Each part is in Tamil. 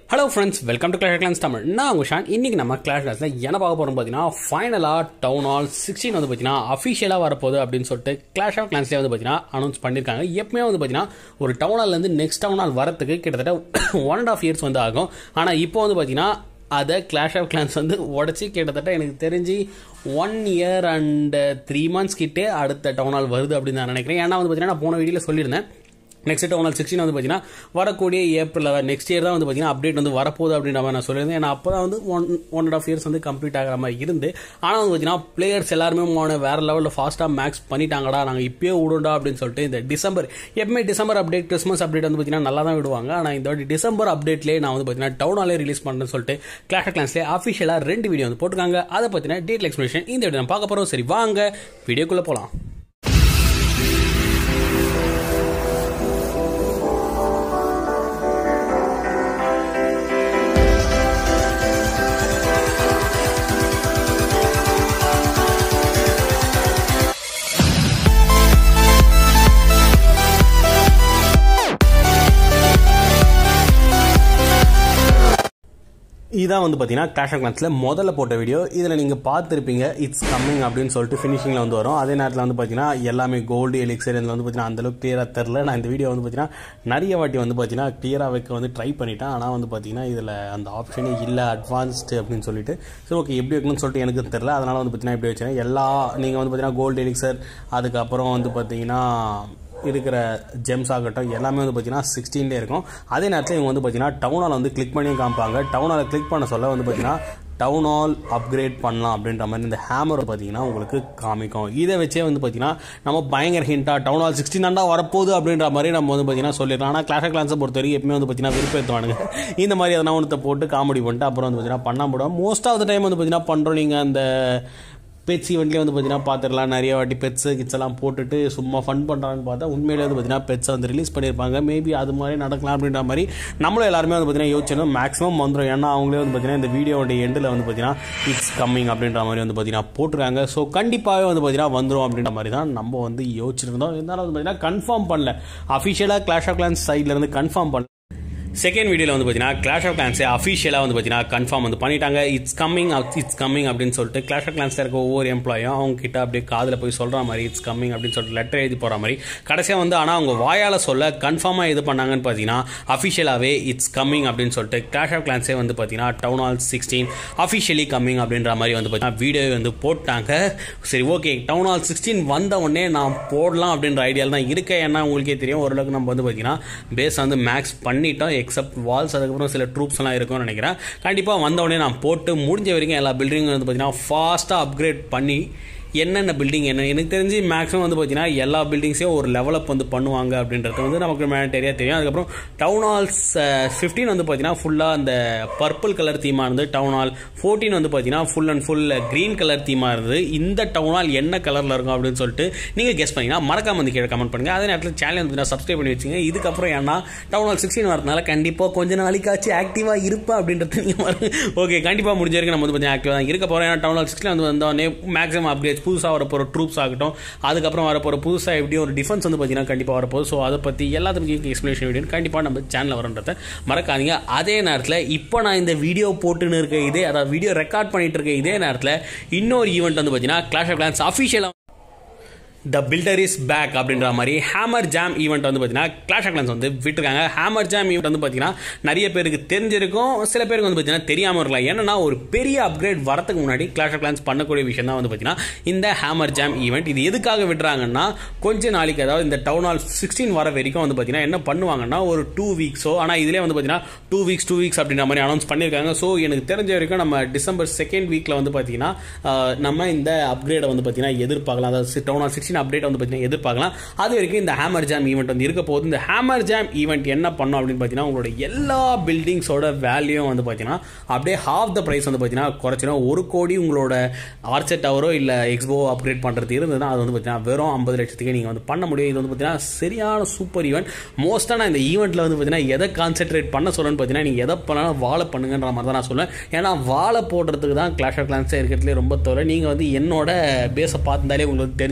hello friends welcome to Clash Clans Tamil நான் உங்கள் ஷான் இன்றைக்கி நம்ம கிளாஷ் கிளாஸில் என்ன பார்க்க போகிறோம் பார்த்தீங்கன்னா ஃபைனலாக டவுன் ஹால் சிக்ஸ்டீன் வந்து பார்த்தீங்கன்னா அஃபிஷியலாக வரப்போகுது அப்படின்னு சொல்லிட்டு கிளாஷ் ஆஃப் கிளான்ஸ்லேயே வந்து பார்த்தீங்கன்னா அனௌன்ஸ் பண்ணியிருக்காங்க எப்பவுமே வந்து பார்த்தீங்கன்னா ஒரு டவுன் ஹால்லேருந்து நெக்ஸ்ட் டவுன் ஹால் வரத்துக்கு கிட்டத்தட்ட ஒன் அண்ட் ஆஃப் இயர்ஸ் வந்து ஆகும் ஆனால் இப்போ வந்து பார்த்தீங்கன்னா அதை கிளாஷ் ஆஃப் கிளான்ஸ் வந்து உடச்சி கிட்டத்தட்ட எனக்கு தெரிஞ்சு one year and three months கிட்டே அடுத்த டவுன் ஹால் வருது அப்படின்னு நான் நினைக்கிறேன் ஏன்னா வந்து பார்த்தீங்கன்னா நான் போன வீடியோவில் சொல்லியிருந்தேன் நெக்ஸ்ட் டவுன் ஹால் சிக்ஸ்டீன் வந்து பார்த்தீங்கன்னா வரக்கூடிய ஏப்ரல் நெக்ஸ்ட் இயர் தான் வந்து பார்த்தீங்கன்னா அப்டேட் வந்து வரப்போகுது அப்படின்ற மாதிரி நான் சொல்லியிருந்தேன் ஏன்னா அப்போ தான் வந்து one one and half years வந்து கம்ப்ளீட் ஆகிற மாதிரி இருந்து ஆனால் வந்து பார்த்தீங்கன்னா பிளேயர்ஸ் எல்லாருமே மோன வேற லெவலில் ஃபாஸ்ட்டாக மேக்ஸ் பண்ணிட்டாங்கடா நாங்கள் இப்பயே விடுண்டா அப்படின்னு சொல்லிட்டு இந்த டிசம்பர் எப்பவுமே டிசம்பர் அப்டேட் கிறிஸ்மஸ் அப்டேட் வந்து பார்த்தீங்கன்னா நல்லா தான் விடுவாங்க ஆனால் இந்த வாட்டி டிசம்பர் அப்டேட்லேயே நான் வந்து பார்த்தீங்கன்னா டவுன் ஹாலே ரிலீஸ் பண்ணுறேன்னு சொல்லிட்டு கிளாஷ் கிளாஸ்லேயே அஃபிஷியலாக ரெண்டு வீடியோ வந்து போட்டிருக்காங்க அதை பற்றின டீட்டெயில் எக்ஸ்பிளேஷன் இந்த வீடியோ நான் பார்க்க போகிறோம் சரி வாங்க வீடியோக்குள்ளே போகலாம் இதான் வந்து பார்த்தீங்கன்னா கிளாஷ் ஆஃப் கிளான்ஸில் முதல்ல போட்ட வீடியோ இதில் நீங்கள் பார்த்துருப்பீங்க இட்ஸ் கம்மிங் அப்படின்னு சொல்லிட்டு ஃபினிஷிங்கில் வந்து வரும் அதே நேரத்தில் வந்து பார்த்தீங்கன்னா எல்லாமே கோல்டு எலிக்சர் இதில் வந்து பார்த்தீங்கன்னா அந்தளவுக்கு கிளியராக தெரில நான் இந்த வீடியோ வந்து பார்த்தீங்கன்னா நிறைய வாட்டி வந்து பார்த்தீங்கன்னா கிளியராக வைக்க வந்து ட்ரை பண்ணிட்டேன் ஆனால் வந்து பார்த்தீங்கன்னா இதில் அந்த ஆப்ஷனே இல்லை அட்வான்ஸ்டு அப்படின்னு சொல்லிட்டு சரி ஓகே எப்படி வைக்கணும்னு சொல்லிட்டு எனக்கு தெரில அதனால் வந்து பார்த்தீங்கன்னா எப்படி வச்சேன் எல்லா நீங்கள் வந்து பார்த்தீங்கன்னா கோல்டு எலிக்சர் அதுக்கப்புறம் வந்து பார்த்தீங்கன்னா இருக்கிற ஜெம்ஸ் ஆகட்டும் எல்லாமே வந்து பார்த்தீங்கன்னா சிக்ஸ்டீன்லேயே இருக்கும் அதே நேரத்தில் இவங்க வந்து பார்த்தீங்கன்னா டவுன் ஹால் வந்து கிளிக் பண்ணியும் காமிப்பாங்க டவுன் ஹாலை கிளிக் பண்ண சொல்ல வந்து பார்த்தீங்கன்னா டவுன் ஹால் அப்கிரேட் பண்ணலாம் அப்படின்ற மாதிரி இந்த ஹேமர் பார்த்தீங்கன்னா உங்களுக்கு காமிக்கும் இதை வச்சே வந்து பார்த்தீங்கன்னா நம்ம பயங்கர ஹிண்டாக டவுன் ஹால் சிக்ஸ்டீன் தாண்டா வரப்போகுது அப்படின்ற மாதிரி நம்ம வந்து பார்த்தீங்கன்னா சொல்லிடலாம் ஆனால் கிளாஷ் கிளான்ஸை பொறுத்த வரைக்கும் எப்பவுமே வந்து பார்த்தீங்கன்னா விருப்பத்துவானுங்க இந்த மாதிரி எதனா ஒன்றத்தை போட்டு காமெடி பண்ணிட்டு அப்புறம் வந்து பார்த்தீங்கன்னா பண்ண முடியும் மோஸ்ட் ஆஃப் த டைம் வந்து பார்த்தீங்கன்னா பண்ணுறோம் நீங்கள் அந்த பெட்ஸ் ஈவெண்ட்லேயே வந்து பார்த்தீங்கன்னா பார்த்துடலாம் நிறைய வாட்டி பெட்ஸு கிட்ஸ் எல்லாம் போட்டுட்டு சும்மா ஃபன் பண்ணுறான்னு பார்த்தா உண்மையிலே வந்து பார்த்தீங்கன்னா பெட்ஸை வந்து ரிலீஸ் பண்ணியிருப்பாங்க மேபி அது மாதிரி நடக்கலாம் அப்படின்ற மாதிரி நம்மளும் எல்லாருமே வந்து பார்த்தீங்கன்னா யோசிச்சோம் மேக்ஸிமம் வந்துடும் ஏன்னா அவங்களே வந்து பார்த்தீங்கன்னா இந்த வீடியோடைய எண்டில் வந்து பார்த்தீங்கன்னா இட்ஸ் கம்மிங் அப்படின்ற மாதிரி வந்து பார்த்தீங்கன்னா போட்டுருக்காங்க ஸோ கண்டிப்பாகவே வந்து பார்த்தீங்கன்னா வந்துடும் அப்படின்ற மாதிரி தான் நம்ம வந்து யோசிச்சிருந்தோம் இருந்தாலும் வந்து பார்த்தீங்கன்னா கன்ஃபார்ம் பண்ணல அஃபிஷியலாக கிளாஷ் ஆஃப் கிளான்ஸ் சைட்லேருந்து கன்ஃபார்ம் பண்ணல செகண்ட் வீடியோவில் வந்து பார்த்தீங்கன்னா கிளாஷ் ஆஃப் கிளான்ஸே அஃபிஷியலாக வந்து பார்த்தீங்கன்னா கன்ஃபார்ம் வந்து பண்ணிட்டாங்க இட்ஸ் கம்மிங் இட்ஸ் கம்மிங் அப்படின்னு சொல்லிட்டு கிளாஷ் ஆஃப் கிளான்ஸில் இருக்க ஒவ்வொரு எம்ப்ளாயும் அவங்க கிட்ட அப்படியே காதில் போய் சொல்கிற மாதிரி இட்ஸ் கம்மிங் அப்படின்னு சொல்லிட்டு லெட்டர் எழுதி போகிற மாதிரி கடைசியாக வந்து ஆனால் அவங்க வாயால் சொல்ல கன்ஃபார்மாக இது பண்ணாங்கன்னு பார்த்தீங்கன்னா அஃபிஷியலாகவே இட்ஸ் கம்மிங் அப்படின்னு சொல்லிட்டு கிளாஷ் ஆஃப் கிளான்ஸே வந்து பார்த்தீங்கன்னா town hall sixteen officially coming அப்படின்ற மாதிரி வந்து பார்த்தீங்கன்னா வீடியோ வந்து போட்டாங்க சரி ஓகே டவுன் ஹால் சிக்ஸ்டீன் வந்த உடனே நான் போடலாம் அப்படின்ற ஐடியாவில் தான் இருக்கேன் ஏன்னா உங்களுக்கே தெரியும் ஓரளவுக்கு நம்ம வந்து பார்த்தீங்கன்னா பேஸ் வந்து மேக்ஸ் பண்ணிட்டோம் எக்ஸப்ட் வால்ஸ் அதுக்கப்புறம் சில ட்ரூப்ஸ் எல்லாம் இருக்கும்னு நினைக்கிறேன் கண்டிப்பாக வந்தவொடனே நான் போட்டு முடிஞ்ச வரைக்கும் எல்லா பில்டிங்கும் வந்து பார்த்தீங்கன்னா ஃபாஸ்ட்டாக அப்கிரேட் பண்ணி என்னென்ன பில்டிங் என்ன எனக்கு தெரிஞ்சு மேக்ஸிமம் வந்து பார்த்தீங்கன்னா எல்லா பில்டிங்ஸையும் ஒரு லெவலப் வந்து பண்ணுவாங்க அப்படின்றது வந்து நமக்கு மேனட்டரியாக தெரியும் அதுக்கப்புறம் டவுன் ஹால்ஸ் ஃபிஃப்டீன் வந்து பார்த்தீங்கன்னா ஃபுல்லாக அந்த பர்பிள் கலர் தீமாக இருந்து டவுன் ஹால் ஃபோர்டீன் வந்து பார்த்தீங்கன்னா full and full green colour தீமாக இருந்தது இந்த டவுன் ஹால் என்ன கலரில் இருக்கும் அப்படின்னு சொல்லிட்டு நீங்கள் கெஸ் பண்ணிங்கன்னா மறக்காம வந்து கீழே கமெண்ட் பண்ணுங்கள் அதே நேரத்தில் சேனல் வந்து நான் சப்ஸ்கிரைப் பண்ணி வச்சுங்க இதுக்கப்புறம் ஏன்னா டவுன் ஹால் சிக்ஸ்டீன் வரதுனால கண்டிப்பாக கொஞ்ச நாளைக்காச்சும் ஆக்டிவாக இருப்பேன் அப்படின்றது நீங்கள் ஓகே கண்டிப்பாக முடிஞ்ச வரைக்கும் நம்ம வந்து கொஞ்சம் ஆக்டிவாக தான் இருக்க போகிறோம் ஏன்னா டவுன் ஹால் சிக்ஸ்டீன் வந்து வந்தோடனே மேக்ஸிமம் அப்டேட் புதுசாக வரப்போகிற ட்ரூப்ஸ் ஆகட்டும் அதுக்கப்புறம் வரப்போகிற புதுசாக எப்படியும் ஒரு டிஃபென்ஸ் வந்து பார்த்தீங்கன்னா கண்டிப்பாக வரப்போகுது ஸோ அதை பற்றி எல்லாத்துக்கும் எக்ஸ்பிளேஷன் வீடியோ கண்டிப்பாக நம்ம சேனலில் வரன்றதை மறக்காதீங்க அதே நேரத்தில் இப்போ நான் இந்த வீடியோ போட்டுன்னு இருக்க இதே அதாவது வீடியோ ரெக்கார்ட் பண்ணிட்டு இருக்க இதே நேரத்தில் இன்னொரு ஈவெண்ட் வந்து பார்த்தீங்கன்னா கிளாஷ் ஆஃப் கிளான்ஸ் அஃபிஷியலாக த பில்டர் இஸ் பேக் அப்படின்ற மாதிரி ஹேமர் ஜாம் ஈவெண்ட் வந்து பார்த்தீங்கன்னா கிளாஷ் ஆஃப் கிளான்ஸ் வந்து விட்டுருக்காங்க ஹேமர் ஜாம் ஈவெண்ட் வந்து பார்த்தீங்கன்னா நிறைய பேருக்கு தெரிஞ்சிருக்கும் சில பேருக்கு வந்து பார்த்தீங்கன்னா தெரியாமல் இருக்கலாம் என்னன்னா ஒரு பெரிய அப்கிரேட் வரதுக்கு முன்னாடி கிளாஷ் ஆஃப் கிளான்ஸ் பண்ணக்கூடிய விஷயம் தான் வந்து பார்த்தீங்கன்னா இந்த ஹேமர் ஜாம் ஈவெண்ட் இது எதுக்காக விடுறாங்கன்னா கொஞ்ச நாளைக்கு அதாவது இந்த டவுன் ஹால் சிக்ஸ்டீன் வர வரைக்கும் வந்து பார்த்தீங்கன்னா என்ன பண்ணுவாங்கன்னா ஒரு டூ வீக்ஸோ ஆனால் இதிலே வந்து பார்த்தீங்கன்னா டூ வீக்ஸ் டூ வீக்ஸ் அப்படின்ற மாதிரி அனௌன்ஸ் பண்ணியிருக்காங்க ஸோ எனக்கு தெரிஞ்ச வரைக்கும் நம்ம டிசம்பர் செகண்ட் வீக்கில் வந்து பார்த்தீங்கன்னா நம்ம இந்த அப்கிரேடை வந்து பார்த்தீங்கன்னா எதிர்பார்க்கலாம் அதாவது டவுன் ஹால் சிக்ஸ்டீன் அப்டேட் வந்து பார்த்தீங்கன்னா எதிர்பார்க்கலாம் அது வரைக்கும் இந்த ஹேமர் ஜாம் ஈவெண்ட் வந்து இருக்க போகுது இந்த ஹேமர் ஜாம் ஈவெண்ட் என்ன பண்ணும் அப்படின்னு பார்த்தீங்கன்னா உங்களோட எல்லா பில்டிங்ஸோட வேல்யூ வந்து பார்த்தீங்கன்னா அப்படியே ஹாஃப் த ப்ரைஸ் வந்து பார்த்தீங்கன்னா குறைச்சிடும் ஒரு கோடி உங்களோட ஆர்ச்சர் டவரோ இல்லை எக்ஸ்போ அப்கிரேட் பண்ணுறது இருந்ததுன்னா அது வந்து பார்த்தீங்கன்னா வெறும் ஐம்பது லட்சத்துக்கு நீங்கள் வந்து பண்ண முடியும் இது வந்து பார்த்தீங்கன்னா சரியான சூப்பர் ஈவெண்ட் மோஸ்ட்டாக நான் இந்த ஈவெண்ட்டில் வந்து பார்த்தீங்கன்னா எதை கான்சென்ட்ரேட் பண்ண சொல்லுன்னு பார்த்தீங்கன்னா நீங்கள் எதை பண்ணாலும் வாழை பண்ணுங்கன்ற மாதிரி தான் நான் சொல்லுவேன் ஏன்னா வாழை போடுறதுக்கு தான் கிளாஷ் ஆஃப் கிளான்ஸே இருக்கிறதுலே ரொம்ப தவிர நீங்கள் வந்து என்னோட பேஸை பார்த்துருந்தாலே உங்களுக்கு தெரிஞ்சிருக்கும்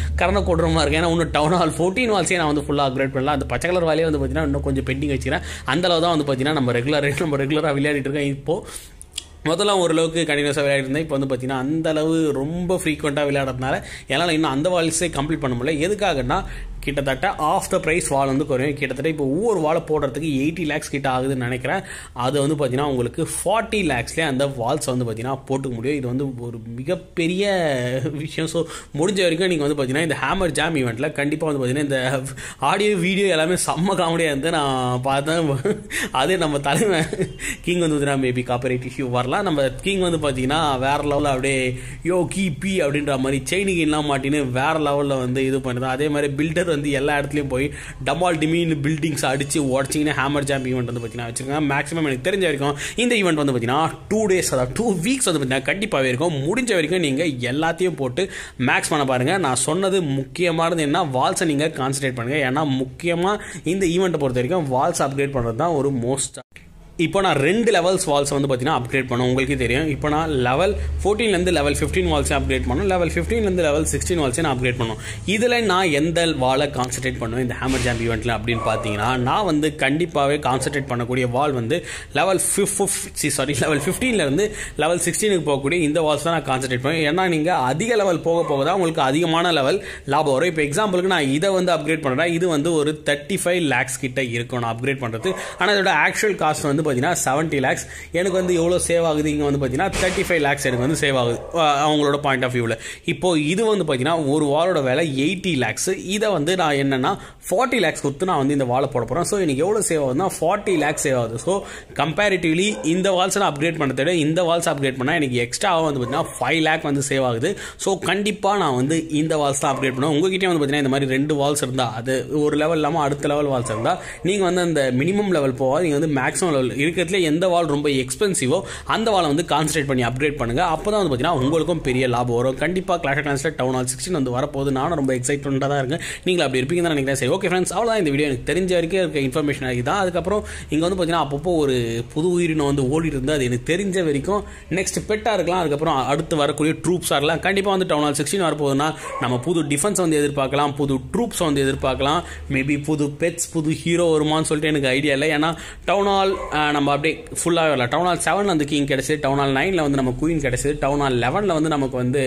கரண கொடூரமாக இருக்கு ஏன்னா இன்னும் டவுன் ஹால் ஃபோர்டீன் வால்ஸே நான் வந்து ஃபுல்லாக அப்கிரேட் பண்ணலாம் அந்த பச்சை கலர் வாலே வந்து பார்த்தீங்கன்னா இன்னும் கொஞ்சம் பெண்டிங் வச்சுக்கிறேன் அந்த அளவு தான் வந்து பார்த்தீங்கன்னா நம்ம ரெகுலர் நம்ம ரெகுலராக விளையாடிட்டு இருக்கோம் இப்போது முதல்ல ஓரளவுக்கு கண்டினியூஸாக விளையாடிட்டு இருந்தேன் இப்போ வந்து பார்த்தீங்கன்னா அந்த அளவு ரொம்ப ஃப்ரீக்வெண்ட்டாக விளையாடுறதுனால என்னால் இன்னும் அந்த வால்ஸே கம்ப்ளீட் பண்ண முடியல எதுக்காகன்னா கிட்டத்தட்ட ஆஃப் த ப்ரைஸ் வால் வந்து குறையும் கிட்டத்தட்ட இப்போ ஒவ்வொரு வாழை போடுறதுக்கு எயிட்டி லேக்ஸ் கிட்ட ஆகுதுன்னு நினைக்கிறேன் அது வந்து பார்த்தீங்கன்னா உங்களுக்கு ஃபார்ட்டி லேக்ஸ்லேயே அந்த வால்ஸ் வந்து பார்த்தீங்கன்னா போட்டுக்க முடியும் இது வந்து ஒரு மிகப்பெரிய விஷயம் ஸோ முடிஞ்ச வரைக்கும் நீங்கள் வந்து பார்த்தீங்கன்னா இந்த ஹேமர் ஜாம் ஈவெண்ட்டில் கண்டிப்பாக வந்து பார்த்தீங்கன்னா இந்த ஆடியோ வீடியோ எல்லாமே செம்ம காமெடியாக இருந்து நான் பார்த்தேன் அதே நம்ம தலைமை கிங் வந்து பார்த்தீங்கன்னா மேபி காப்பரேட் இஷ்யூ வரலாம் நம்ம கிங் வந்து பார்த்தீங்கன்னா வேற லெவலில் அப்படியே யோ கி பி அப்படின்ற மாதிரி செயினிங்கெல்லாம் மாட்டின்னு வேற லெவலில் வந்து இது பண்ணுறது அதே மாதிரி பில்டர் வந்து எல்லா இடத்துலையும் போய் டமால் டிமீன் பில்டிங்ஸ் அடிச்சு உடச்சிங்கன்னா ஹேமர் ஜாம்ப் ஈவெண்ட் வந்து பார்த்தீங்கன்னா வச்சிருக்காங்க மேக்ஸிமம் எனக்கு தெரிஞ்ச வரைக்கும் இந்த ஈவெண்ட் வந்து பார்த்தீங்கன்னா டூ டேஸ் அதாவது டூ வீக்ஸ் வந்து பார்த்தீங்கன்னா கண்டிப்பாகவே இருக்கும் முடிஞ்ச வரைக்கும் நீங்கள் எல்லாத்தையும் போட்டு மேக்ஸ் பண்ண பாருங்கள் நான் சொன்னது முக்கியமானது என்ன வால்ஸை நீங்கள் கான்சன்ட்ரேட் பண்ணுங்கள் ஏன்னா முக்கியமாக இந்த ஈவெண்ட்டை பொறுத்த வரைக்கும் வால்ஸ் அப்கிரேட் பண்ணுறது தான் ஒரு மோஸ்ட் இப்போ நான் ரெண்டு லெவல்ஸ் வால்ஸ் வந்து பார்த்தீங்கன்னா அப்கிரேட் பண்ணோம் உங்களுக்கே தெரியும் இப்போ நான் லெவல் ஃபோர்டீன்லேருந்து லெவல் ஃபிஃப்டீன் வால்ஸை அப்கிரேட் பண்ணோம் லெவல் ஃபிஃப்டீன்லேருந்து லெவல் சிக்ஸ்டீன் வால்ஸை நான் அப்கிரேட் பண்ணோம் இதில் நான் எந்த வாலை கான்சன்ட்ரேட் பண்ணுவேன் இந்த ஹேமர் ஜாம்ப் ஈவெண்ட்டில் அப்படின்னு பார்த்தீங்கன்னா நான் வந்து கண்டிப்பாகவே கான்சன்ட்ரேட் பண்ணக்கூடிய வால் வந்து லெவல் ஃபிஃப்டி சாரி லெவல் ஃபிஃப்டீன்லேருந்து லெவல் சிக்ஸ்டீனுக்கு போகக்கூடிய இந்த வால்ஸ் தான் நான் கான்சன்ட்ரேட் பண்ணுவேன் ஏன்னா நீங்கள் அதிக லெவல் போக போக தான் உங்களுக்கு அதிகமான லெவல் லாபம் வரும் இப்போ எக்ஸாம்பிளுக்கு நான் இதை வந்து அப்கிரேட் பண்ணுறேன் இது வந்து ஒரு தேர்ட்டி ஃபைவ் லேக்ஸ் கிட்ட இருக்கும் நான் அப்கிரேட் பண்ணுறது ஆனால் இதோட ஆக்சுவல் காஸ்ட் வந்து பார்த்தீங்கன்னா செவன்ட்டி லேக்ஸ் எனக்கு வந்து எவ்வளோ சேவ் ஆகுது இங்கே வந்து பார்த்தீங்கன்னா தேர்ட்டி ஃபைவ் லேக்ஸ் எனக்கு வந்து சேவ் ஆகுது அஹ் அவங்களோட பாயிண்ட் ஆஃப் வியூவில் இப்போ இது வந்து பார்த்தீங்கன்னா ஒரு வாலோட விலை எயிட்டி லேக்ஸ் இதை வந்து நான் என்னன்னா ஃபார்ட்டி லேக்ஸ் கொடுத்து நான் வந்து இந்த வாழை போட போகிறேன் ஸோ எனக்கு எவ்வளோ சேவ் ஆகுதுன்னா ஃபார்ட்டி லேக்ஸ் சேவ் ஆகுது ஸோ கம்பேரிட்டிவ்லி இந்த வால்ஸ் நான் அப்கிரேட் பண்ணதை விட இந்த வால்ஸ் அப்கிரேட் பண்ணால் எனக்கு எக்ஸ்ட்ராவாக வந்து பார்த்தீங்கன்னா ஃபைவ் லேக் வந்து சேவ் ஆகுது ஸோ கண்டிப்பாக நான் வந்து இந்த வால்ஸ் தான் அப்கிரேட் பண்ணுவேன் உங்ககிட்டயே வந்து பார்த்தீங்கன்னா இந்த மாதிரி ரெண்டு வால்ஸ் இருந்தால் அது ஒரு லெவல் இல்லாமல் அடுத்த லெவல் வால்ஸ் இருந்தால் நீங்கள் வந்து அந்த மினிமம் லெவல் போகாது நீங்கள் வந்து மேக்ஸிமம் லெவல் இருக்கிறதுல எந்த வால் ரொம்ப எக்ஸ்பென்சிவோ அந்த வாலை வந்து கான்சன்ட்ரேட் பண்ணி அப்கிரேட் பண்ணுங்கள் அப்போ தான் வந்து பார்த்தீங்கன்னா உங்களுக்கும் பெரிய லாபம் வரும் கண்டிப்பாக கிளாஷ் கிளான்ஸில் டவுன் ஹால் சிக்ஸ்டின் வந்து வரப்போகுது நானும் ரொம்ப எக்ஸைட்மெண்ட்டாக தான் இருக்கேன் நீங்கள் அப்படி இருப்பீங்க தான் நினைக்கிறேன் சரி ஓகே ஃப்ரெண்ட்ஸ் அவ்வளோதான் இந்த வீடியோ எனக்கு தெரிஞ்ச வரைக்கும் இருக்க இன்ஃபர்மேஷன் இதுதான் அதுக்கப்புறம் இங்கே வந்து பார்த்தீங்கன்னா அப்பப்போ ஒரு புது உயிரினம் வந்து ஓடிட்டு இருந்து அது எனக்கு தெரிஞ்ச வரைக்கும் நெக்ஸ்ட் பெட்டாக இருக்கலாம் அதுக்கப்புறம் அடுத்து வரக்கூடிய ட்ரூப்ஸாக இருக்கலாம் கண்டிப்பாக வந்து டவுன் ஹால் சிக்ஸ்டின் வரப்போகுதுன்னா நம்ம புது டிஃபென்ஸ் வந்து எதிர்பார்க்கலாம் புது ட்ரூப்ஸ் வந்து எதிர்பார்க்கலாம் மேபி புது பெட்ஸ் புது ஹீரோ வருமான்னு சொல்லிட்டு எனக்கு ஐடியா இல்லை ஏன்னா டவுன் ஹால் நம்ம அப்படியே ஃபுல்லாக வரல டவுன் ஹால் செவன் வந்து கிங் கிடைச்சது டவுன் ஹால் நைனில் வந்து நம்ம குயின் கிடைச்சது டவுன் ஹால் லெவனில் வந்து நமக்கு வந்து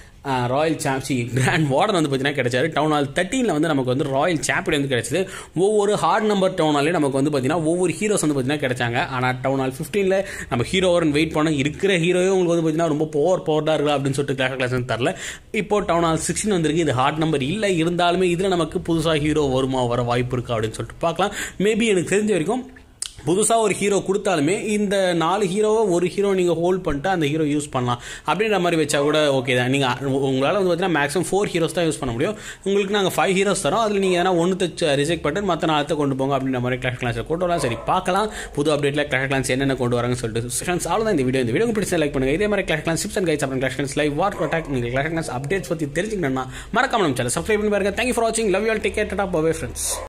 ராயல் சாம்சி கிராண்ட் வார்டன் வந்து பார்த்தீங்கன்னா கிடைச்சாரு டவுன் ஹால் தேர்ட்டீனில் வந்து நமக்கு வந்து ராயல் சாம்பியன் வந்து கிடைச்சது ஒவ்வொரு ஹார்ட் நம்பர் டவுன் ஹாலே நமக்கு வந்து பார்த்தீங்கன்னா ஒவ்வொரு ஹீரோஸ் வந்து பார்த்தீங்கன்னா கிடைச்சாங்க ஆனால் டவுன் ஹால் ஃபிஃப்டீனில் நம்ம ஹீரோவரன் வெயிட் பண்ண இருக்கிற ஹீரோவே உங்களுக்கு வந்து பார்த்தீங்கன்னா ரொம்ப பவர் பவர்டாக இருக்கா அப்படின்னு சொல்லிட்டு கிளாஸ் கிளாஸ் தரல இப்போ டவுன் ஹால் சிக்ஸ்டின் வந்திருக்கு இது ஹார்ட் நம்பர் இல்லை இருந்தாலுமே இதில் நமக்கு புதுசாக ஹீரோ வருமா வர வாய்ப்பு இருக்கா அப்படின்னு சொல்லிட்டு பார்க்கலாம் மேபி எனக்கு தெரிஞ்ச வரைக்கும் புதுசாக ஒரு ஹீரோ கொடுத்தாலுமே இந்த நாலு ஹீரோவை ஒரு ஹீரோ நீங்கள் ஹோல்ட் பண்ணிட்டு அந்த ஹீரோ யூஸ் பண்ணலாம் அப்படின்ற மாதிரி வச்சா கூட ஓகே தான் நீங்கள் உங்களால் வந்து பார்த்தீங்கன்னா மேக்ஸிமம் ஃபோர் ஹீரோஸ் தான் யூஸ் பண்ண முடியும் உங்களுக்கு நாங்கள் ஃபைவ் ஹீரோஸ் தரோம் அதில் நீங்கள் எதனா ஒன்று ரிஜெக்ட் பண்ணிட்டு மற்ற நாளத்தை கொண்டு போங்க அப்படின்ற மாதிரி கிளாஸ் கிளாஸில் கொண்டு வரலாம் சரி பார்க்கலாம் புது அப்டேட்டில் கிளாஸ் கிளாஸ் என்னென்ன கொண்டு வராங்கன்னு சொல்லிட்டு ஃப்ரெண்ட்ஸ் அவ்வளோதான் இந்த வீடியோ இந்த வீடியோ பிடிச்சா லைக் பண்ணுங்கள் இதே மாதிரி Clash Clans tips and guides அப்புறம் Clash Clans live war attack நீங்கள் கிளாஸ் கிளாஸ் அப்டேட்ஸ் பற்றி தெரிஞ்சுக்கணும்னா மறக்காம நம்ம சேனல் சப்ஸ்கிரைப் பண்ணி பாருங்க தேங்க்யூ ஃபார் வாட்சிங் love you all take care டாப் அவே ஃப்ரெண்ட்ஸ்